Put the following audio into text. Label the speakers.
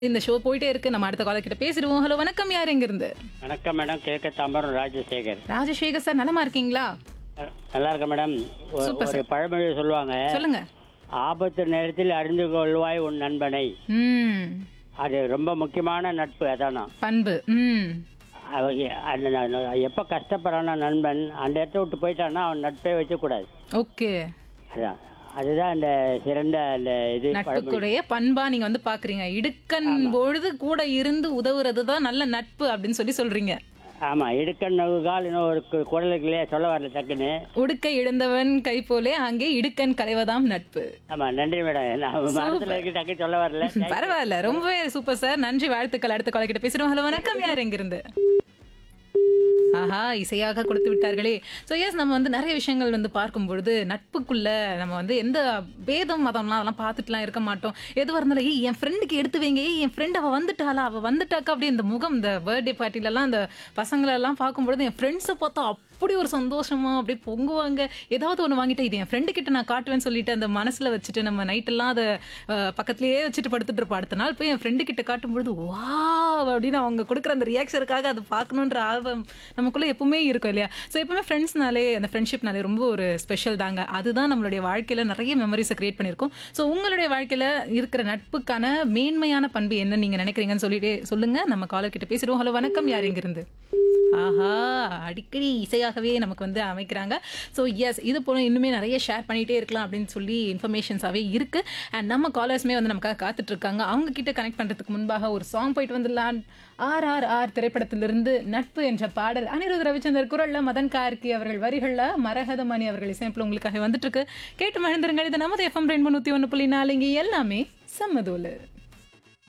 Speaker 1: இந்த ஷோ போயிட்டே இருக்கு நம்ம அடுத்த காலர் கிட்ட பேசிடுவோம் ஹலோ வணக்கம் யார் எங்க இருந்து
Speaker 2: வணக்கம் மேடம் கேட்க தாம்பரம் ராஜசேகர்
Speaker 1: ராஜசேகர் சார் நலமா இருக்கீங்களா
Speaker 2: அஹ், நல்லா இருக்கேன் மேடம் ஒ-
Speaker 1: சூப்பர்
Speaker 2: ஒரு பழமொழி சொல்லுவாங்க
Speaker 1: சொல்லுங்க
Speaker 2: ஆபத்து நேரத்தில் அறிந்து கொள்வாய் உன் நண்பனை
Speaker 1: ம்
Speaker 2: அது ரொம்ப முக்கியமான நட்பு அதானா
Speaker 1: பண்பு ம்
Speaker 2: அவங்க அந்த ந- ந- எப்போ கஷ்டப்படுறான நண்பன் அந்த இடத்த விட்டு போயிட்டான்னா அவன் நட்பே வச்சக்கூடாது
Speaker 1: ஓகே
Speaker 2: அதான் அதுதான் அந்த சிறந்த அந்த இது பழமொழி
Speaker 1: நட்புக்குடைய பண்பா நீங்க வந்து பாக்குறீங்க இடுக்கன் பொழுது கூட இருந்து உதவுறது தான் நல்ல நட்பு அப்படின்னு சொல்லி சொல்றீங்க
Speaker 2: ஆமா இடுக்கண் நகுகால் இன்னும் ஒரு கு- குரலுக்கு இல்லையா சொல்ல வரல டக்குன்னு
Speaker 1: உடுக்கை இழந்தவன் கை போலே அங்கே இடுக்கன் களைவதாம் நட்பு
Speaker 2: ஆமா நன்றி மேடம் நான் மனசுல இருக்கு டக்கு சொல்ல வரல
Speaker 1: பரவாயில்ல ரொம்பவே சூப்பர் சார் நன்றி வாழ்த்துக்கள் அடுத்த கால கிட்ட பேசுறோம் ஹலோ வணக்கம் யார் எங்கிருந்து ஆஹா இசையாக கொடுத்து விட்டார்களே ஸோ எஸ் நம்ம வந்து நிறைய விஷயங்கள் வந்து பார்க்கும் பொழுது நட்புக்குள்ள நம்ம வந்து எந்த பேதம் மதம்லாம் அதெல்லாம் பார்த்துட்டுலாம் இருக்க மாட்டோம் எதுவாக இருந்தாலும் ஏய் என் ஃப்ரெண்டுக்கு எடுத்து வைங்க ஏய் என் ஃப்ரெண்ட் அவள் வந்துட்டாளா அவள் வந்துட்டாக்கா அப்படியே இந்த முகம் இந்த பர்த்டே பார்ட்டிலலாம் அந்த பசங்களெல்லாம் பார்க்கும்பொழுது என் ஃப்ரெண்ட்ஸை பார்த்தா அப்படி ஒரு சந்தோஷமா அப்படியே பொங்குவாங்க ஏதாவது ஒன்று வாங்கிட்டு இது என் ஃப்ரெண்டு கிட்ட நான் காட்டுவேன்னு சொல்லிட்டு அந்த மனசுல வச்சுட்டு நம்ம நைட்டெல்லாம் அதை அஹ், பக்கத்துலயே வச்சுட்டு படுத்துட்டு இருப்போம் அடுத்த நாள் போய் என் ஃப்ரெண்டு கிட்ட காட்டும்பொழுது வா அப்படின்னு அவங்க கொடுக்குற அந்த ரியாக்ஷனுக்காக அது பார்க்கணுன்ற ஆர்வம் நமக்குள்ள எப்பவுமே இருக்கும் இல்லையா ஸோ எப்பவுமே ஃப்ரெண்ட்ஸ்னாலே அந்த ஃப்ரெண்ட்ஷிப்னாலே ரொம்ப ஒரு ஸ்பெஷல் தாங்க அதுதான் நம்மளுடைய வாழ்க்கையில நிறைய மெமரிஸை கிரியேட் பண்ணியிருக்கோம் ஸோ உங்களுடைய வாழ்க்கையில இருக்கிற நட்புக்கான மேன்மையான பண்பு என்ன நீங்க நினைக்கிறீங்கன்னு சொல்லிட்டு சொல்லுங்க நம்ம காலர் கிட்ட பேசிடுவோம் ஹலோ வணக்கம் யார் இங்கிருந்து ஆஹா அடிக்கடி இசையாகவே நமக்கு வந்து அமைக்கிறாங்க ஸோ எஸ் இது போல இன்னுமே நிறைய ஷேர் பண்ணிகிட்டே இருக்கலாம் அப்படின்னு சொல்லி இன்ஃபர்மேஷன்ஸாகவே இருக்குது அண்ட் நம்ம காலர்ஸுமே வந்து நமக்காக காத்துட்டு இருக்காங்க அவங்க கிட்ட கனெக்ட் பண்ணுறதுக்கு முன்பாக ஒரு சாங் போயிட்டு வந்துடலாம் ஆர் ஆர் ஆர் திரைப்படத்திலிருந்து நட்பு என்ற பாடல் அனிருத் ரவிச்சந்தர் குரல்ல மதன் கார்கி அவர்கள் வரிகளில் மரகதமணி அவர்கள் இசையமைப்பில் உங்களுக்காக வந்துட்டு இருக்கு கேட்டு மகிழ்ந்துருங்க இது நமது எஃப்எம் ரெண்டு நூற்றி ஒன்று புள்ளி நாலு இங்கே எல்லாமே சம்மதோலு